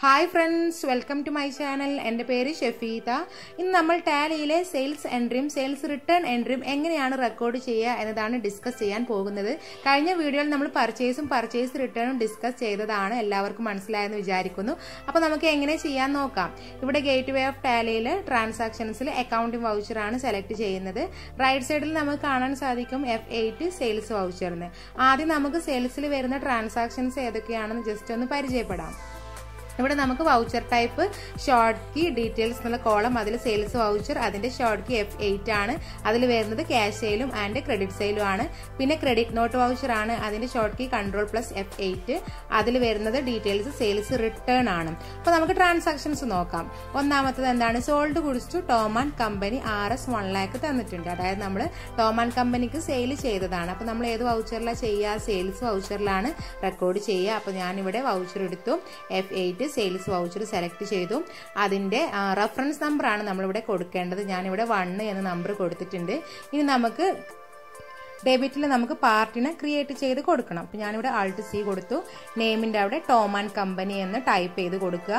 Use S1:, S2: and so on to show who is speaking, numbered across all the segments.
S1: hi friends welcome to my channel എൻ്റെ പേര് ഷെഫീത ഇന്ന് നമ്മൾ ടാലിയിലെ സെയിൽസ് എൻട്രിയും സെയിൽസ് റിട്ടേൺ എൻട്രിയും എങ്ങനെയാണ് റെക്കോർഡ് ചെയ്യുക എന്നതാണ് ഡിസ്കസ് ചെയ്യാൻ പോകുന്നത് കഴിഞ്ഞ വീഡിയോയിൽ നമ്മൾ പർച്ചേസും പർച്ചേസ് റിട്ടേണും ഡിസ്കസ് ചെയ്തതാണ് എല്ലാവർക്കും മനസ്സിലായെന്ന് വിചാരിക്കുന്നു അപ്പോൾ നമുക്ക് എങ്ങനെ ചെയ്യാൻ നോക്കാം ഇവിടെ ഗേറ്റ് വേ ഓഫ് ടാലിയിൽ ട്രാൻസാക്ഷൻസിൽ അക്കൗണ്ടിംഗ് വൗച്ചറാണ് സെലക്ട് ചെയ്യുന്നത് റൈറ്റ് സൈഡിൽ നമുക്ക് കാണാൻ സാധിക്കും എഫ് എയ്റ്റ് സെയിൽസ് വൗച്ചറിന് ആദ്യം നമുക്ക് സെയിൽസിൽ വരുന്ന ട്രാൻസാക്ഷൻസ് ഏതൊക്കെയാണെന്ന് ജസ്റ്റ് ഒന്ന് പരിചയപ്പെടാം ഇവിടെ നമുക്ക് voucher type short key details എന്നുള്ള കോളം അതിൽ സെയിൽസ് വൗച്ചർ അതിന്റെ ഷോർട്ട് കീ എഫ് എയ്റ്റ് ആണ് അതിൽ വരുന്നത് ക്യാഷ് സെയിലും ആൻഡ് ക്രെഡിറ്റ് സെയിലും ആണ് പിന്നെ ക്രെഡിറ്റ് നോട്ട് വൗച്ചർ ആണ് അതിന്റെ short key control plus F eight അതിൽ വരുന്നത് ഡീറ്റെയിൽസ് സെയിൽസ് റിട്ടേൺ ആണ് അപ്പോൾ നമുക്ക് ട്രാൻസാക്ഷൻസ് നോക്കാം ഒന്നാമത്തത് എന്താണ് sold goods to Tom and company R S one lakh തന്നിട്ടുണ്ട് അതായത് നമ്മൾ ടോമാൻ കമ്പനിക്ക് സെയിൽ ചെയ്തതാണ് അപ്പോൾ നമ്മൾ ഏത് വൗച്ചറിലാണ് ചെയ്യുക സെയിൽസ് വൗച്ചറിലാണ് റെക്കോർഡ് ചെയ്യുക അപ്പോൾ ഞാനിവിടെ വൗച്ചർ എടുത്തു F eight sales voucher select ചെയ്തു അതിന്റെ റെഫറൻസ് നമ്പർ ആണ് നമ്മളിവിടെ കൊടുക്കേണ്ടത് ഞാനിവിടെ വണ്ണ് എന്ന നമ്പർ കൊടുത്തിട്ടുണ്ട് ഇനി നമുക്ക് ഡെബിറ്റിൽ നമുക്ക് പാർട്ടിനെ ക്രിയേറ്റ് ചെയ്ത് കൊടുക്കണം അപ്പം ഞാനിവിടെ ആൾട്ട് സി കൊടുത്തു നെയിമിന്റെ അവിടെ ടോം ആൻഡ് കമ്പനി എന്ന് ടൈപ്പ് ചെയ്ത് കൊടുക്കുക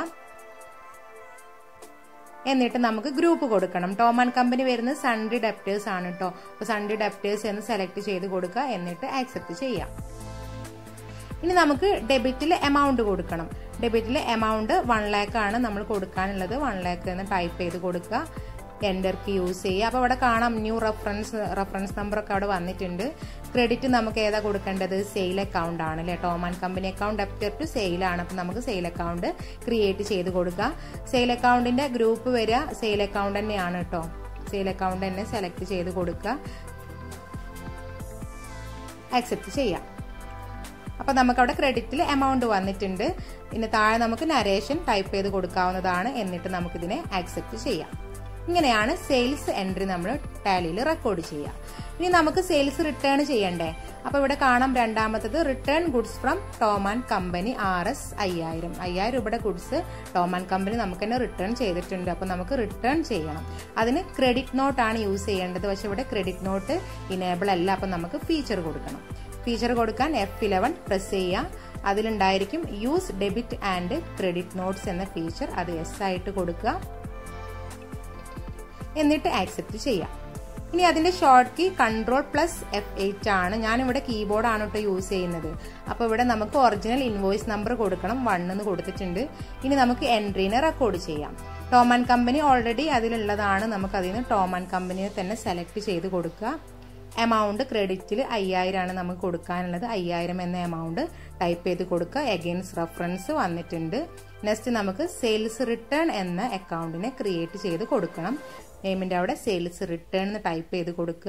S1: എന്നിട്ട് നമുക്ക് ഗ്രൂപ്പ് കൊടുക്കണം ടോം ആൻഡ് കമ്പനി വരുന്നത് സൺഡി ഡെപ്റ്റേഴ്സ് ആണ് കേട്ടോ അപ്പോൾ സൺഡി ഡെപ്റ്റേഴ്സ് എന്ന് സെലക്ട് ചെയ്ത് കൊടുക്കുക എന്നിട്ട് ആക്സെപ്റ്റ് ചെയ്യാം ഇനി നമുക്ക് ഡെബിറ്റിൽ എമൗണ്ട് കൊടുക്കണം ഡെബിറ്റിൽ എമൗണ്ട് വൺ ലാക്ക് ആണ് നമ്മൾ കൊടുക്കാനുള്ളത് വൺ ലാക്ക് എന്ന് ടൈപ്പ് ചെയ്ത് കൊടുക്കുക എൻ്റർ കീ യൂസ് ചെയ്യുക അപ്പോൾ അവിടെ കാണാം ന്യൂ റെഫറൻസ് റെഫറൻസ് നമ്പർ ഒക്കെ അവിടെ വന്നിട്ടുണ്ട് ക്രെഡിറ്റ് നമുക്ക് ഏതാ കൊടുക്കേണ്ടത് സെയിൽ അക്കൗണ്ട് ആണ് അല്ലേ Tom and company account after to സെയിലാണ് അപ്പോൾ നമുക്ക് സെയിൽ അക്കൗണ്ട് ക്രിയേറ്റ് ചെയ്ത് കൊടുക്കുക സെയിൽ അക്കൗണ്ടിന്റെ ഗ്രൂപ്പ് വരിക സെയിൽ അക്കൗണ്ട് തന്നെയാണ് കേട്ടോ സെയിൽ അക്കൗണ്ട് തന്നെ സെലക്ട് ചെയ്ത് കൊടുക്കുക ആക്സെപ്റ്റ് ചെയ്യാം അപ്പോൾ നമുക്ക് അവിടെ ക്രെഡിറ്റിൽ എമൗണ്ട് വന്നിട്ടുണ്ട് ഇനി താഴെ നമുക്ക് നരേഷൻ ടൈപ്പ് ചെയ്ത് കൊടുക്കാവുന്നതാണ് എന്നിട്ട് നമുക്കിതിനെ ആക്സെപ്റ്റ് ചെയ്യാം ഇങ്ങനെയാണ് സെയിൽസ് എൻട്രി നമ്മൾ ടാലിയിൽ റെക്കോർഡ് ചെയ്യുക ഇനി നമുക്ക് സെയിൽസ് റിട്ടേൺ ചെയ്യണ്ടേ അപ്പോൾ ഇവിടെ കാണാം രണ്ടാമത്തത് return goods from Tom and company R S അയ്യായിരം അയ്യായിരം രൂപയുടെ ഗുഡ്സ് ടോം ആൻഡ് കമ്പനി നമുക്ക് തന്നെ റിട്ടേൺ ചെയ്തിട്ടുണ്ട് അപ്പോൾ നമുക്ക് റിട്ടേൺ ചെയ്യണം അതിന് ക്രെഡിറ്റ് നോട്ട് ആണ് യൂസ് ചെയ്യേണ്ടത് പക്ഷെ ഇവിടെ ക്രെഡിറ്റ് നോട്ട് ഇനേബിൾ അല്ല അപ്പം നമുക്ക് ഫീച്ചർ കൊടുക്കണം ഫീച്ചർ കൊടുക്കാൻ എഫ് ഇലവൻ പ്രസ് ചെയ്യുക അതിലുണ്ടായിരിക്കും use debit and credit notes എന്ന ഫീച്ചർ അത് എസ് ആയിട്ട് കൊടുക്കുക എന്നിട്ട് ആക്സെപ്റ്റ് ചെയ്യാം ഇനി അതിന്റെ short key control plus F eight ആണ് ഞാനിവിടെ കീബോർഡ് ആണ് കേട്ടോ യൂസ് ചെയ്യുന്നത് അപ്പോൾ ഇവിടെ നമുക്ക് ഒറിജിനൽ ഇൻവോയ്സ് നമ്പർ കൊടുക്കണം വൺ എന്ന് കൊടുത്തിട്ടുണ്ട് ഇനി നമുക്ക് എൻട്രീനെ റെക്കോർഡ് ചെയ്യാം ടോം ആൻഡ് കമ്പനി ഓൾറെഡി അതിലുള്ളതാണ് നമുക്ക് അതിൽ നിന്ന് ടോം ആൻഡ് കമ്പനിയെ തന്നെ സെലക്ട് ചെയ്ത് കൊടുക്കുക എമൗണ്ട് ക്രെഡിറ്റിൽ അയ്യായിരമാണ് നമുക്ക് കൊടുക്കാനുള്ളത് അയ്യായിരം എന്ന എമൗണ്ട് ടൈപ്പ് ചെയ്ത് കൊടുക്കുക എഗെയിൻസ് റെഫറൻസ് വന്നിട്ടുണ്ട് നെക്സ്റ്റ് നമുക്ക് സെയിൽസ് റിട്ടേൺ എന്ന അക്കൗണ്ടിനെ ക്രിയേറ്റ് ചെയ്ത് കൊടുക്കണം നെയിമിന്റെ അവിടെ സെയിൽസ് റിട്ടേൺ എന്ന് ടൈപ്പ് ചെയ്ത് കൊടുക്കുക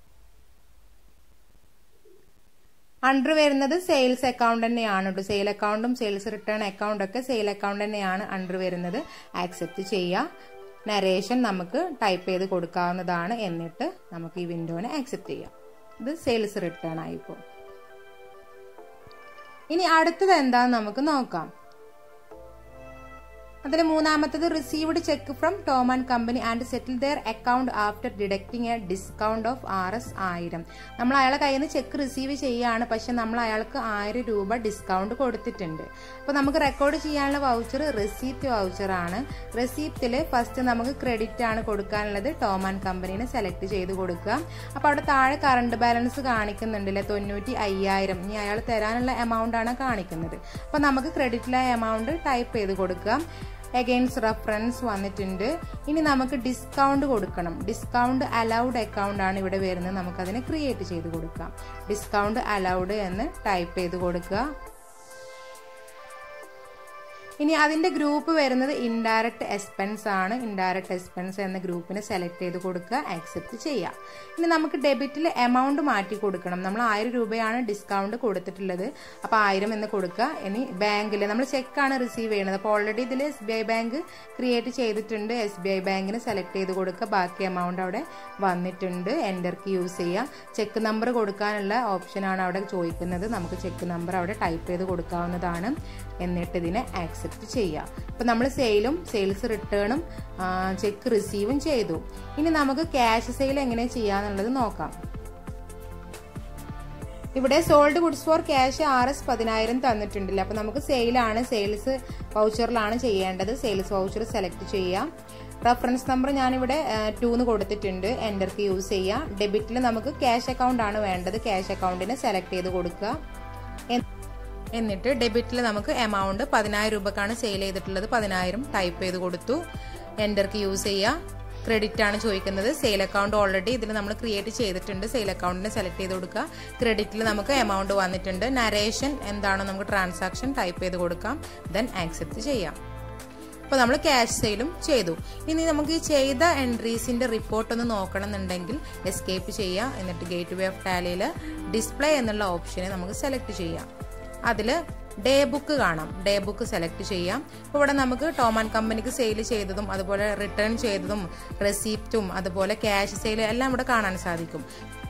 S1: അണ്ടർ വരുന്നത് സെയിൽസ് അക്കൗണ്ട് തന്നെയാണ് കേട്ടോ സെയിൽ അക്കൗണ്ടും സെയിൽസ് റിട്ടേൺ അക്കൗണ്ട് ഒക്കെ സെയിൽ അക്കൗണ്ട് തന്നെയാണ് അണ്ടർ വരുന്നത് ആക്സെപ്റ്റ് ചെയ്യുക നരേഷൻ നമുക്ക് ടൈപ്പ് ചെയ്ത് കൊടുക്കാവുന്നതാണ് എന്നിട്ട് നമുക്ക് ഈ വിൻഡോനെ ആക്സെപ്റ്റ് ചെയ്യാം ഇത് സെയിൽസ് റിട്ടേൺ ആയിപ്പോ ഇനി അടുത്തത് എന്താന്ന് നമുക്ക് നോക്കാം അതിൽ മൂന്നാമത്തത് received cheque from Tom and company and settle their account after deducting a discount of R S ആയിരം നമ്മൾ അയാളെ കയ്യിൽ നിന്ന് ചെക്ക് റിസീവ് ചെയ്യുകയാണ് പക്ഷെ നമ്മൾ അയാൾക്ക് ആയിരം രൂപ ഡിസ്കൗണ്ട് കൊടുത്തിട്ടുണ്ട് അപ്പോൾ നമുക്ക് റെക്കോർഡ് ചെയ്യാനുള്ള വൗച്ചർ റെസീപ്റ്റ് വൗച്ചർ ആണ് റെസീപ്റ്റിൽ ഫസ്റ്റ് നമുക്ക് ക്രെഡിറ്റ് ആണ് കൊടുക്കാനുള്ളത് ടോം ആൻഡ് കമ്പനീനെ സെലക്ട് ചെയ്ത് കൊടുക്കുക അപ്പോൾ അവിടെ താഴെ കറണ്ട് ബാലൻസ് കാണിക്കുന്നുണ്ടല്ലേ തൊണ്ണൂറ്റി അയ്യായിരം ഇനി അയാൾ തരാനുള്ള എമൗണ്ട് ആണ് കാണിക്കുന്നത് അപ്പോൾ നമുക്ക് ക്രെഡിറ്റിലെ എമൗണ്ട് ടൈപ്പ് ചെയ്ത് കൊടുക്കാം എഗെയിൻസ് റെഫറൻസ് വന്നിട്ടുണ്ട് ഇനി നമുക്ക് ഡിസ്കൗണ്ട് കൊടുക്കണം ഡിസ്കൗണ്ട് അലൗഡ് അക്കൗണ്ട് ആണ് ഇവിടെ വരുന്നത് നമുക്കതിനെ ക്രിയേറ്റ് ചെയ്ത് കൊടുക്കാം ഡിസ്കൗണ്ട് അലൗഡ് എന്ന് ടൈപ്പ് ചെയ്ത് കൊടുക്കുക ഇനി അതിന്റെ ഗ്രൂപ്പ് വരുന്നത് ഇൻഡയറക്റ്റ് എക്സ്പെൻസ് ആണ് ഇൻഡയറക്റ്റ് എക്സ്പെൻസ് എന്ന ഗ്രൂപ്പിനെ സെലക്ട് ചെയ്ത് കൊടുക്കുക ആക്സെപ്റ്റ് ചെയ്യുക ഇനി നമുക്ക് ഡെബിറ്റിൽ എമൗണ്ട് മാറ്റി കൊടുക്കണം നമ്മൾ ആയിരം രൂപയാണ് ഡിസ്കൗണ്ട് കൊടുത്തിട്ടുള്ളത് അപ്പോൾ ആയിരം എന്ന് കൊടുക്കുക ഇനി ബാങ്കിൽ നമ്മൾ ചെക്കാണ് റിസീവ് ചെയ്യുന്നത് അപ്പോൾ ഓൾറെഡി ഇതിൽ S B I bank create ചെയ്തിട്ടുണ്ട് എസ് ബി ഐ ബാങ്കിന് സെലക്ട് ചെയ്ത് കൊടുക്കുക ബാക്കി എമൗണ്ട് അവിടെ വന്നിട്ടുണ്ട് എൻ്റർ കീ യൂസ് ചെയ്യുക ചെക്ക് നമ്പർ കൊടുക്കാനുള്ള ഓപ്ഷനാണ് അവിടെ ചോദിക്കുന്നത് നമുക്ക് ചെക്ക് നമ്പർ അവിടെ ടൈപ്പ് ചെയ്ത് കൊടുക്കാവുന്നതാണ് എന്നിട്ട് ഇതിനെ ആക്സെപ്റ്റ് ചെയ്യുക ഇപ്പം നമ്മൾ സെയിലും സെയിൽസ് റിട്ടേണും ചെക്ക് റിസീവും ചെയ്തു ഇനി നമുക്ക് ക്യാഷ് സെയിൽ എങ്ങനെ ചെയ്യാന്നുള്ളത് നോക്കാം ഇവിടെ sold goods for cash R S പതിനായിരം തന്നിട്ടുണ്ടല്ലോ അപ്പോൾ നമുക്ക് സെയിലാണ് സെയിൽസ് വൗച്ചറിലാണ് ചെയ്യേണ്ടത് സെയിൽസ് വൗച്ചർ സെലക്ട് ചെയ്യാം റെഫറൻസ് നമ്പർ ഞാനിവിടെ ടൂന്ന് കൊടുത്തിട്ടുണ്ട് എൻ്റർക്ക് യൂസ് ചെയ്യാം ഡെബിറ്റിൽ നമുക്ക് ക്യാഷ് അക്കൗണ്ട് ആണ് വേണ്ടത് ക്യാഷ് അക്കൗണ്ടിന് സെലക്ട് ചെയ്ത് കൊടുക്കുക എന്നിട്ട് ഡെബിറ്റിൽ നമുക്ക് എമൗണ്ട് പതിനായിരം രൂപക്കാണ് സെയിൽ ചെയ്തിട്ടുള്ളത് പതിനായിരം ടൈപ്പ് ചെയ്ത് കൊടുത്തു എൻ്റർക്ക് യൂസ് ചെയ്യുക ക്രെഡിറ്റ് ആണ് ചോദിക്കുന്നത് സെയിൽ അക്കൗണ്ട് ഓൾറെഡി ഇതിൽ നമ്മൾ ക്രിയേറ്റ് ചെയ്തിട്ടുണ്ട് സെയിൽ അക്കൗണ്ടിനെ സെലക്ട് ചെയ്ത് കൊടുക്കുക ക്രെഡിറ്റിൽ നമുക്ക് എമൗണ്ട് വന്നിട്ടുണ്ട് നരേഷൻ എന്താണോ നമുക്ക് ട്രാൻസാക്ഷൻ ടൈപ്പ് ചെയ്ത് കൊടുക്കാം ദെൻ ആക്സെപ്റ്റ് ചെയ്യാം അപ്പോൾ നമ്മൾ ക്യാഷ് സെയിലും ചെയ്തു ഇനി നമുക്ക് ഈ ചെയ്ത എൻട്രീസിൻ്റെ റിപ്പോർട്ട് ഒന്ന് നോക്കണമെന്നുണ്ടെങ്കിൽ എസ്കേപ്പ് ചെയ്യുക എന്നിട്ട് ഗേറ്റ് വേ ഓഫ് ടാലിയിൽ ഡിസ്പ്ലേ എന്നുള്ള ഓപ്ഷനെ നമുക്ക് സെലക്ട് ചെയ്യാം അതിൽ ഡേ ബുക്ക് കാണാം ഡേ ബുക്ക് സെലക്ട് ചെയ്യാം ഇപ്പോൾ ഇവിടെ നമുക്ക് ടോം ആൻഡ് കമ്പനിക്ക് സെയിൽ ചെയ്തതും അതുപോലെ റിട്ടേൺ ചെയ്തതും റെസീപ്റ്റും അതുപോലെ ക്യാഷ് സെയിൽ എല്ലാം ഇവിടെ കാണാൻ സാധിക്കും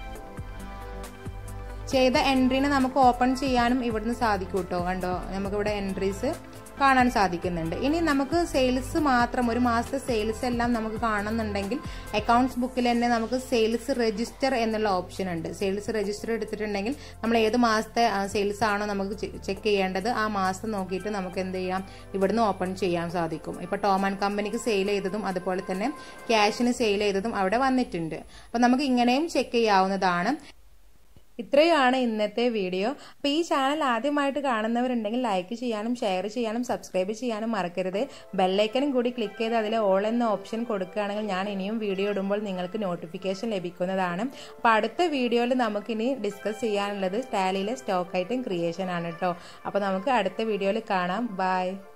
S1: ചെയ്ത എൻട്രീനെ നമുക്ക് ഓപ്പൺ ചെയ്യാനും ഇവിടുന്ന് സാധിക്കും കേട്ടോ കണ്ടോ നമുക്കിവിടെ എൻട്രീസ് കാണാൻ സാധിക്കുന്നുണ്ട് ഇനി നമുക്ക് സെയിൽസ് മാത്രം ഒരു മാസത്തെ സെയിൽസ് എല്ലാം നമുക്ക് കാണുന്നുണ്ടെങ്കിൽ അക്കൗണ്ട്സ് ബുക്കിൽ തന്നെ നമുക്ക് സെയിൽസ് രജിസ്റ്റർ എന്നുള്ള ഓപ്ഷൻ ഉണ്ട് സെയിൽസ് രജിസ്റ്റർ എടുത്തിട്ടുണ്ടെങ്കിൽ നമ്മൾ ഏത് മാസത്തെ സെയിൽസ് ആണോ നമുക്ക് ചെക്ക് ചെയ്യേണ്ടത് ആ മാസം നോക്കിയിട്ട് നമുക്ക് എന്ത് ചെയ്യാം ഇവിടുന്ന് ഓപ്പൺ ചെയ്യാൻ സാധിക്കും ഇപ്പൊ ടോം ആൻഡ് കമ്പനിക്ക് സെയിൽ ചെയ്തതും അതുപോലെ തന്നെ ക്യാഷിന് സെയിൽ ചെയ്തതും അവിടെ വന്നിട്ടുണ്ട് അപ്പൊ നമുക്ക് ഇങ്ങനെയും ചെക്ക് ചെയ്യാവുന്നതാണ് ഇത്രയുമാണ് ഇന്നത്തെ വീഡിയോ അപ്പോൾ ഈ ചാനൽ ആദ്യമായിട്ട് കാണുന്നവരുണ്ടെങ്കിൽ ലൈക്ക് ചെയ്യാനും ഷെയർ ചെയ്യാനും സബ്സ്ക്രൈബ് ചെയ്യാനും മറക്കരുത് ബെല്ലൈക്കനും കൂടി ക്ലിക്ക് ചെയ്ത് അതിൽ ഓൾ എന്ന ഓപ്ഷൻ കൊടുക്കുകയാണെങ്കിൽ ഞാൻ ഇനിയും വീഡിയോ ഇടുമ്പോൾ നിങ്ങൾക്ക് നോട്ടിഫിക്കേഷൻ ലഭിക്കുന്നതാണ് അപ്പോൾ അടുത്ത വീഡിയോയിൽ നമുക്കിനി ഡിസ്കസ് ചെയ്യാനുള്ളത് ടാലിയിലെ സ്റ്റോക്ക് ഐറ്റം ക്രിയേഷൻ ആണ് കേട്ടോ അപ്പോൾ നമുക്ക് അടുത്ത വീഡിയോയിൽ കാണാം ബൈ